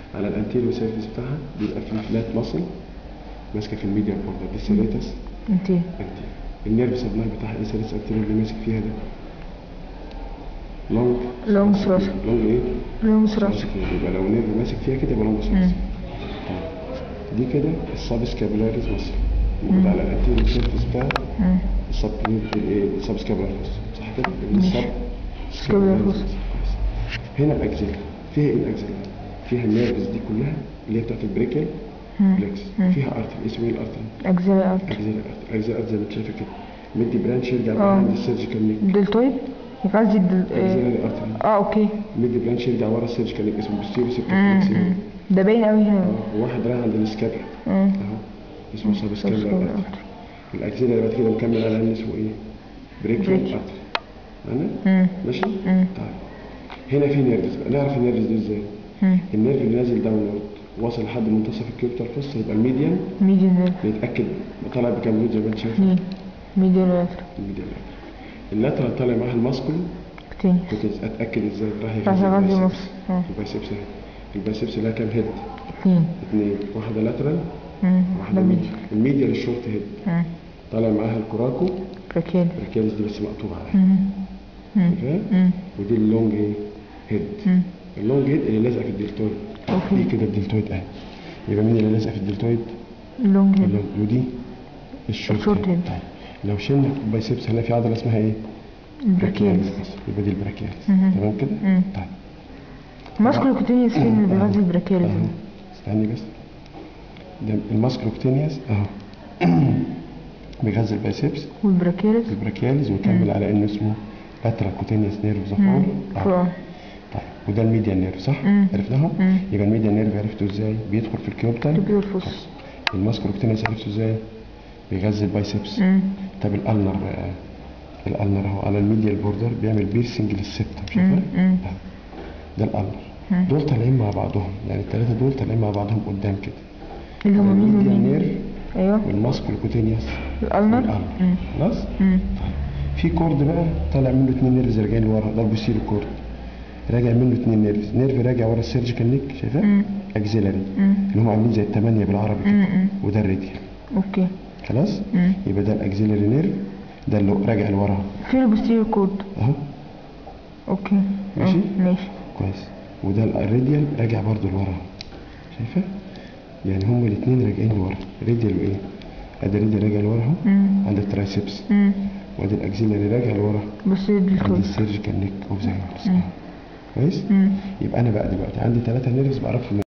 على الانتيريو سيرفيس بتاعها بيبقى فيه فلات ماسل ماسكه في الميديا بوردر دي السيريتس انتي انتيريو النيرف سبلاي بتاعها ايه سيريتس انتيريو اللي ماسك فيها ده لونج لونج ثراسك لونج ايه؟ لونج ثراسك ثراسك يبقى لو نيرف ماسك فيها كده يبقى لونج ثراسك دي كده السابسكابولاريز ماسل موجود على الانتيريو سيرفيس بتاع مم. السب ايه السابسكابولاريز صح كده؟ ماشي. السب سكابولاريز. هنا الاكزيلا فيها ايه الاكزيلا؟ فيها النيرفز دي كلها اللي هي بتاعت البريكل مم. فليكس مم. فيها ارتري اسمه ايه الارتري؟ اجزاء ارت اجزيلا ارتري اجزيلا ارتري زي ما انت شايفه كده مدي برانش يرجع اه. بقى عند السيرجيكال نيك دلتويد يبقى قصدي الدل... اجزيلا اه ارتري آه، اوكي مدي برانش يرجع ورا السيرجيكال نيك اسمه بوستيريو مم. سيبتوفليكس مم. ده باين قوي هنا وواحد رايح عند السكابلا مم. اهو اسمه سابسكابلا سابسكابولار ارتري ارت. الاجزيلا اللي بعد كده مكمل على ان اسمه ايه؟ بريكل بريكل. ارتري معانا؟ مم. ماشي؟ مم. طيب هنا في نيرفز بقى نعرف النيرفز دي ازاي؟ مم. النيرف اللي نازل داونورد وصل لحد منتصف الكيوبتر فوس يبقى الميديان ميديان نيرف بيتاكد طالع بكام لود زي ما انت شايف اتنين ميديان نيرف الميديان اللاترال طالع معاها الماسكول تاني كنت اتاكد ازاي راح راح يغذي يغذي البايسبس مصر. اه. البايسبس اهي البايسبس لها كام هيد؟ اتنين اثنين واحده لاترال مم. واحده ده ميديا ميديان الميديا للشورت هيد مم. طالع معاها الكوراكو براكيل الركالز دي بس مقطوعه اهي مم. مم. شايفها؟ مم. ودي اللونج ايه؟ هيد مم. اللونج هيد اللي لازقه في الدلتويد دي اوكي كده الدلتويد اهي يبقى مين اللي لازقه في الدلتويد؟ اللونج هيد اللونج ودي الشورت الشورت هيد هيد. طيب لو شلنا البايسبس هنا في عضله اسمها ايه؟ البراكيل يبقى دي البراكيالس مهم. تمام كده؟ مم. طيب ماسكولوكوتينيوس فين اللي بيغذي البراكيل اهو ده استني بس ده الماسكروكتينياس اهو بيغذي البايسبس والبراكيلز البراكيالز ويكمل على انه اسمه لاترال كوتينيوس نيرف زفور فوق طيب وده الميديان نيرف صح؟ مم. عرفناهم؟ مم. يبقى الميديان نيرف عرفته ازاي؟ بيدخل في الكيوبتال تبيو الفص الماسكروكتينيس عرفته ازاي؟ بيغذي البايسبس مم. طب الالنر بقى الالنر اهو على الميديال بوردر بيعمل بيرسنج للسبتم شايفها؟ مم. ده الالنر مم. دول طالعين مع بعضهم يعني الثلاثه دول طالعين مع بعضهم قدام كده اللي هم مين الميديان ومين نيرف ايوه والماسكروكوتينيوس الالنر والالنر مم. خلاص؟ مم. في كورد بقى طالع منه اتنين نيرفز راجعين لورا ده البوستيريو كورد راجع منه اتنين نيرفز نيرف راجع ورا السيرجيكال نيك شايفاه؟ مم. اكزيلاري مم. اللي هم عاملين زي الثمانيه بالعربي كده مم. مم. وده الراديال اوكي خلاص؟ مم. يبقى ده الاكزيلاري نيرف ده اللي راجع لورا فين البوستيريور كود اهو اوكي ماشي؟ اه، ماشي كويس وده الراديال راجع برضو لورا شايفه؟ يعني هما الاثنين راجعين لورا راديال وايه؟ ادي الراديال راجع لورا اهو مم. عند الترايسبس مم. وادي الاكزيلاري راجع لورا بوستيريور عند كود السيرجيكال نيك اوف ذا كويس؟ مم. يبقى انا بقى دلوقتي عندي ثلاثه نيرفز بعرفهم